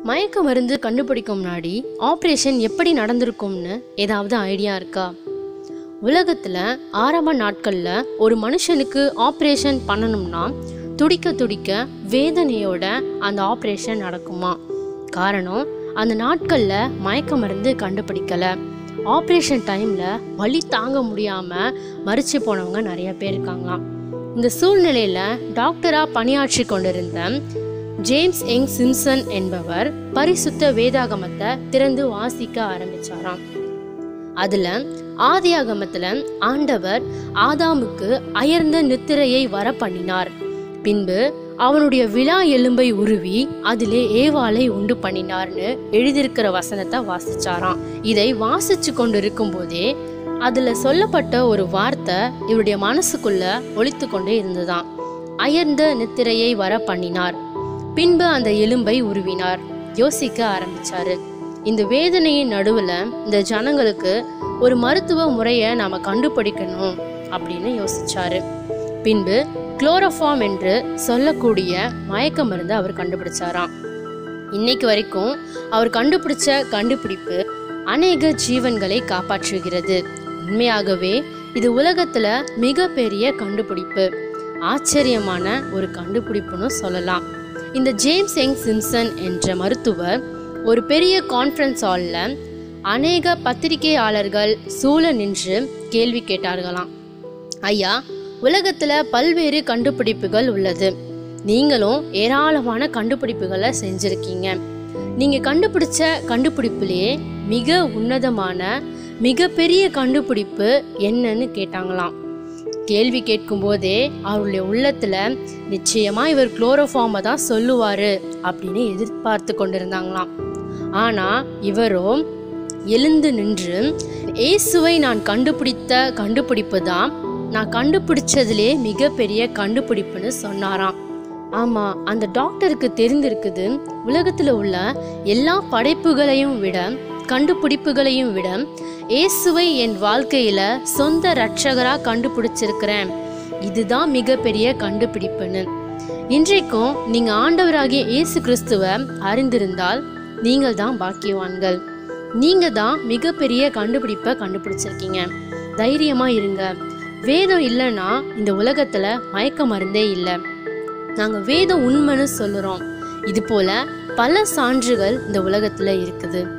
மயக்க மருந்து கண்டுபிடிக்கும் முன்னாடி ஆப்ரேஷன் எப்படி நடந்திருக்கும்னு ஏதாவது ஐடியா இருக்கா உலகத்தில் ஆரம்ப நாட்களில் ஒரு மனுஷனுக்கு ஆப்ரேஷன் பண்ணணும்னா துடிக்க துடிக்க வேதனையோட அந்த ஆப்ரேஷன் நடக்குமா காரணம் அந்த நாட்களில் மயக்க மருந்து கண்டுபிடிக்கலை ஆப்ரேஷன் டைமில் வலி தாங்க முடியாமல் மறிச்சு போனவங்க நிறைய பேர் இருக்காங்களாம் இந்த சூழ்நிலையில் டாக்டராக பணியாற்றி கொண்டிருந்த ஜேம்ஸ் எங் சிம்சன் என்பவர் பரிசுத்த வேதாகமத்தை திறந்து வாசிக்க ஆரம்பிச்சாராம் அதுல ஆதியாகமத்துல ஆண்டவர் ஆதாமுக்கு அயர்ந்த நித்திரையை வர பண்ணினார் பின்பு அவனுடைய விழா எலும்பை உருவி அதிலே ஏவாளை உண்டு பண்ணினார்னு எழுதியிருக்கிற வசனத்தை வாசிச்சாராம் இதை வாசிச்சு கொண்டிருக்கும் போதே அதுல சொல்லப்பட்ட ஒரு வார்த்தை இவருடைய மனசுக்குள்ள ஒலித்து கொண்டே இருந்ததாம் அயர்ந்த நித்திரையை வர பண்ணினார் பின்பு அந்த எலும்பை உருவினார் யோசிக்க ஆரம்பிச்சாரு இந்த வேதனையின் நடுவுல இந்த ஜனங்களுக்கு ஒரு மருத்துவ முறையை நாம கண்டுபிடிக்கணும் அப்படின்னு யோசிச்சாரு பின்பு குளோரோஃபார்ம் என்று சொல்லக்கூடிய மயக்க மருந்து அவர் கண்டுபிடிச்சாராம் இன்னைக்கு வரைக்கும் அவர் கண்டுபிடிச்ச கண்டுபிடிப்பு அநேக ஜீவன்களை காப்பாற்றுகிறது உண்மையாகவே இது உலகத்துல மிகப்பெரிய கண்டுபிடிப்பு ஆச்சரியமான ஒரு கண்டுபிடிப்புன்னு சொல்லலாம் இந்த ஜேம்ஸ் எங் சிம்சன் என்ற மருத்துவர் ஒரு பெரிய கான்ஃபரன்ஸ் ஹாலில் அநேக பத்திரிகையாளர்கள் சூழ நின்று கேள்வி கேட்டார்களாம் ஐயா உலகத்துல பல்வேறு கண்டுபிடிப்புகள் உள்ளது நீங்களும் ஏராளமான கண்டுபிடிப்புகளை செஞ்சிருக்கீங்க நீங்க கண்டுபிடிச்ச கண்டுபிடிப்புலயே மிக உன்னதமான மிகப்பெரிய கண்டுபிடிப்பு என்னன்னு கேட்டாங்களாம் கேள்வி கேட்கும் போதே அவருடைய உள்ளத்துல நிச்சயமா இவர் குளோரோஃபார்மை தான் சொல்லுவாரு அப்படின்னு எதிர்பார்த்து கொண்டிருந்தாங்களாம் ஆனா இவரோ எழுந்து நின்று இயேசுவை நான் கண்டுபிடித்த கண்டுபிடிப்பு தான் நான் கண்டுபிடிச்சதுலே மிகப்பெரிய கண்டுபிடிப்புன்னு சொன்னாராம் ஆமா அந்த டாக்டருக்கு தெரிந்திருக்குது உலகத்துல உள்ள எல்லா படைப்புகளையும் விட கண்டுபிடிப்புகளையும் விட இயேசுவை என் வாழ்க்கையில சொந்த ரட்சகரா கண்டுபிடிச்சிருக்கிறேன் இதுதான் மிகப்பெரிய கண்டுபிடிப்புன்னு இன்றைக்கும் நீங்க ஆண்டவராகிய இயேசு கிறிஸ்துவ அறிந்திருந்தால் நீங்கள் தான் பாக்கியவான்கள் நீங்க தான் மிகப்பெரிய கண்டுபிடிப்பை கண்டுபிடிச்சிருக்கீங்க தைரியமா இருங்க வேதம் இல்லைன்னா இந்த உலகத்துல மயக்க மருந்தே இல்லை நாங்க வேதம் உண்மைன்னு சொல்லுறோம் இது போல பல சான்றுகள் இந்த உலகத்துல இருக்குது